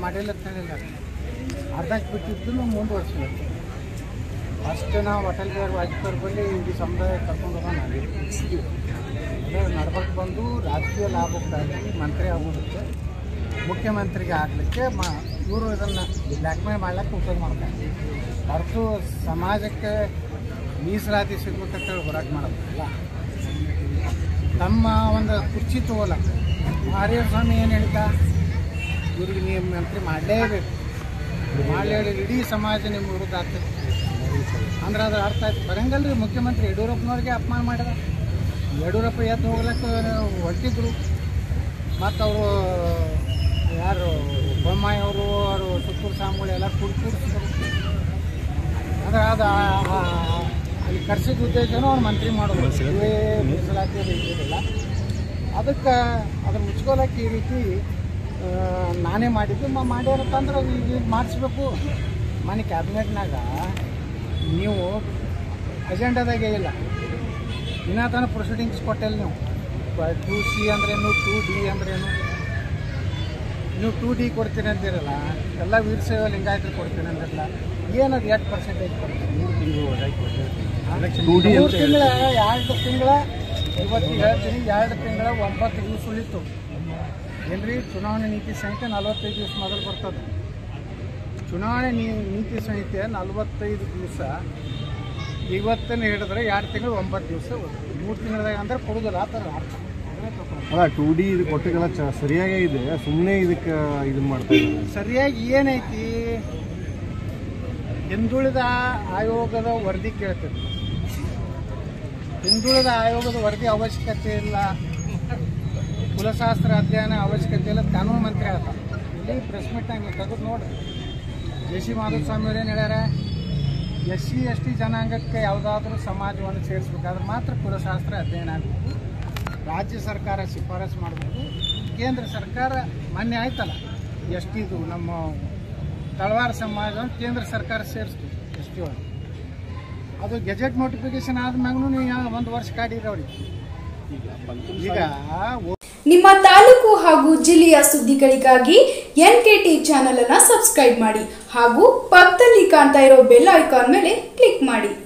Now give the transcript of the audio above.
ಮಾಡಿಲ್ಲ ಅಂತ ಹೇಳಿಲ್ಲ ಅರ್ಧಕ್ಕೆ ಬಿಟ್ಟಿದ್ದು ಮುಂದುವರ್ಸ್ಬೇಕು ಫಸ್ಟ್ ನಾವು ಅಟಲ್ ಬಿಹಾರಿ ವಾಜಪೇಯಿ ಬಳಿ ಇಡೀ ಸಮುದಾಯ ಕರ್ಕೊಂಡು ಹೋಗೋಣ ನಡ್ಬರ್ಕ್ ಬಂದು ರಾಜಕೀಯ ಲಾಭಕ್ಕಾಗಿ ಮಂತ್ರಿ ಆಗೋದಕ್ಕೆ ಮುಖ್ಯಮಂತ್ರಿಗೆ ಆಗಲಿಕ್ಕೆ ಮಾ ಇವರು ಇದನ್ನು ಬ್ಲ್ಯಾಕ್ ಮೇಲ್ ಮಾಡ್ಲಿಕ್ಕೆ ಉಪಯೋಗ ಮಾಡ್ತಾರೆ ಹೊರತು ಸಮಾಜಕ್ಕೆ ಮೀಸಲಾತಿ ಸಿಗ್ಬೇಕಂತೇಳಿ ಹೋರಾಟ ಮಾಡೋದಿಲ್ಲ ತಮ್ಮ ಒಂದು ಕುರ್ಚಿ ತಗೋಲ್ಲ ಮಾರಿಯರ್ ಸ್ವಾಮಿ ಏನು ಹೇಳಿದ ಇವ್ರಿಗೆ ನೀವು ಮಂತ್ರಿ ಮಾಡಲೇಬೇಕು ಮಾಡಲೇ ಇಡೀ ಸಮಾಜ ನಿಮ್ಮ ವಿರುದ್ಧ ಆಗ್ತದೆ ಅಂದ್ರೆ ಅದ್ರ ಅರ್ಥ ಆಯ್ತು ಬರಂಗಲ್ರಿ ಮುಖ್ಯಮಂತ್ರಿ ಯಡಿಯೂರಪ್ಪನವ್ರಿಗೆ ಅಪಮಾನ ಮಾಡಿದ ಯಡಿಯೂರಪ್ಪ ಎದ್ದು ಹೋಗ್ಲಕ್ಕ ಹೊರಟಿದ್ರು ಮತ್ತು ಅವರು ಯಾರು ಬೊಮ್ಮಾಯಿ ಅವರು ಅವರು ಸುತ್ತೂರು ಸಾಮೂಳಿ ಎಲ್ಲ ಕೂಡಿ ಕೂಡಿಸಿದ್ರು ಅಂದ್ರೆ ಅದು ಆ- ಆ- ಅಲ್ಲಿ ಕರ್ಸಿದ ಉದ್ದೇಶನೂ ಅವ್ರು ಮಂತ್ರಿ ಮಾಡೋದು ಇವೇ ಮೀಸಲಾತಿ ಅದು ಇದ್ದಿರಲಿಲ್ಲ ಅದಕ್ಕೆ ಅದ್ರ ಮುಚ್ಕೋಲಕ್ಕೆ ಈ ರೀತಿ ಆ, ನಾನೇ ಮಾಡಿದ್ದು ಮ ಮಾಡ್ಯಾರತ್ತಂದ್ರೆ ಈಗ ಮಾಡಿಸ್ಬೇಕು ಮನೆ ಕ್ಯಾಬಿನೆಟ್ನಾಗ ನೀವು ಅಜೆಂಡಾದಾಗೆ ಇಲ್ಲ ಇನ್ನೂ ತನಕ ಪ್ರೊಸೀಡಿಂಗ್ಸ್ ಕೊಟ್ಟಿಲ್ಲ ನೀವು ಟೂ ಸಿ ಅಂದ್ರೇನು ಟೂ ಡಿ ಅಂದ್ರೇನು ನೀವು ಟೂ ಡಿ ಕೊಡ್ತೀನಿ ಅಂದಿರಲ್ಲ ಎಲ್ಲ ವೀರಶೈವ ಲಿಂಗಾಯತರು ಕೊಡ್ತೀನಿ ಅಂದಿರಲ್ಲ ಏನದು ಎಷ್ಟು ಪರ್ಸೆಂಟೇಜ್ ಕೊಡ್ತೀನಿ ಮೂರು ತಿಂಗಳು ಟೂ ಡಿ ಮೂರು ತಿಂಗಳ ಎರಡು ತಿಂಗಳ ಇವತ್ತು ಹೇಳ್ತೀನಿ ಎರಡು ತಿಂಗಳ ಒಂಬತ್ತು ದಿವಸ ಉಳಿತು ಏನ್ರಿ ಚುನಾವಣೆ ನೀತಿ ಸಂಹಿತೆ ನಲವತ್ತೈದು ದಿವಸ ಮೊದಲು ಬರ್ತದೆ ಚುನಾವಣೆ ನೀ ನೀತಿ ಸಂಹಿತೆ ನಲವತ್ತೈದು ದಿವಸ ಇವತ್ತನ್ನು ಹಿಡಿದ್ರೆ ಎರಡು ತಿಂಗಳು ಒಂಬತ್ತು ದಿವಸ ಮೂರು ತಿಂಗಳದಾಗ ಅಂದ್ರೆ ಕೊಡೋದಿಲ್ಲ ಆ ಥರ ಅರ್ಥ ಅದನ್ನೇ ತಗೊಂಡು ಅಲ್ಲ ಟೂ ಡಿ ಇದು ಕೊಟ್ಟಿಗೆಲ್ಲ ಚ ಸರಿಯಾಗೇ ಇದೆ ಸುಮ್ಮನೆ ಇದಕ್ಕೆ ಇದನ್ನ ಮಾಡ್ತಾ ಇದ್ದಾರೆ ಸರಿಯಾಗಿ ಏನೈತಿ ಹಿಂದುಳಿದ ಆಯೋಗದ ವರದಿ ಕೇಳ್ತದೆ ಹಿಂದುಳಿದ ಆಯೋಗದ ವರದಿ ಅವಶ್ಯಕತೆ ಇಲ್ಲ ಕುಲಶಾಸ್ತ್ರ ಅಧ್ಯಯನ ಅವಶ್ಯಕತೆ ಇಲ್ಲ ಕಾನೂನು ಮಂತ್ರಿ ಹೇಳ್ತಾರೆ ಇಲ್ಲಿ ಪ್ರೆಸ್ ಮೀಟ್ನಾಗ ನೀವು ತೆಗೆದು ನೋಡ್ರಿ ಜೆ ಸಿ ಮಾಧುಸ್ವಾಮಿ ಅವ್ರು ಏನು ಹೇಳ್ಯಾರ ಎಸ್ ಸಿ ಎಸ್ ಟಿ ಜನಾಂಗಕ್ಕೆ ಯಾವುದಾದ್ರೂ ಸಮಾಜವನ್ನು ಸೇರಿಸ್ಬೇಕಾದ್ರೆ ಮಾತ್ರ ಕುಲಶಾಸ್ತ್ರ ಅಧ್ಯಯನ ಆಗಬೇಕು ರಾಜ್ಯ ಸರ್ಕಾರ ಶಿಫಾರಸು ಮಾಡಬೇಕು ಕೇಂದ್ರ ಸರ್ಕಾರ ಮಾನ್ಯ ಆಯ್ತಲ್ಲ ಎಸ್ ಟಿದು ನಮ್ಮ ತಳವಾರ ಸಮಾಜ ಕೇಂದ್ರ ಸರ್ಕಾರ ಸೇರಿಸ್ತು ಎಸ್ ಟಿ ಒಳಗೆ ಅದು ಗೆಜೆಟ್ ನೋಟಿಫಿಕೇಶನ್ ಆದ್ಮ್ಯಾಗೂ ನೀವು ಒಂದು ವರ್ಷ ಕಾಡಿರವ್ರಿಗೆ ಈಗ ಒ- ನಿಮ್ಮ ತಾಲೂಕು ಹಾಗೂ ಜಿಲ್ಲೆಯ ಸುದ್ದಿಗಳಿಗಾಗಿ ಎನ್ ಕೆ ಟಿ ಚಾನಲ್ ಅನ್ನು ಸಬ್ಸ್ಕ್ರೈಬ್ ಮಾಡಿ ಹಾಗೂ ಪಕ್ಕದಲ್ಲಿ ಕಾಣ್ತಾ ಇರೋ ಬೆಲ್ ಐಕಾನ್ ಮೇಲೆ ಕ್ಲಿಕ್ ಮಾಡಿ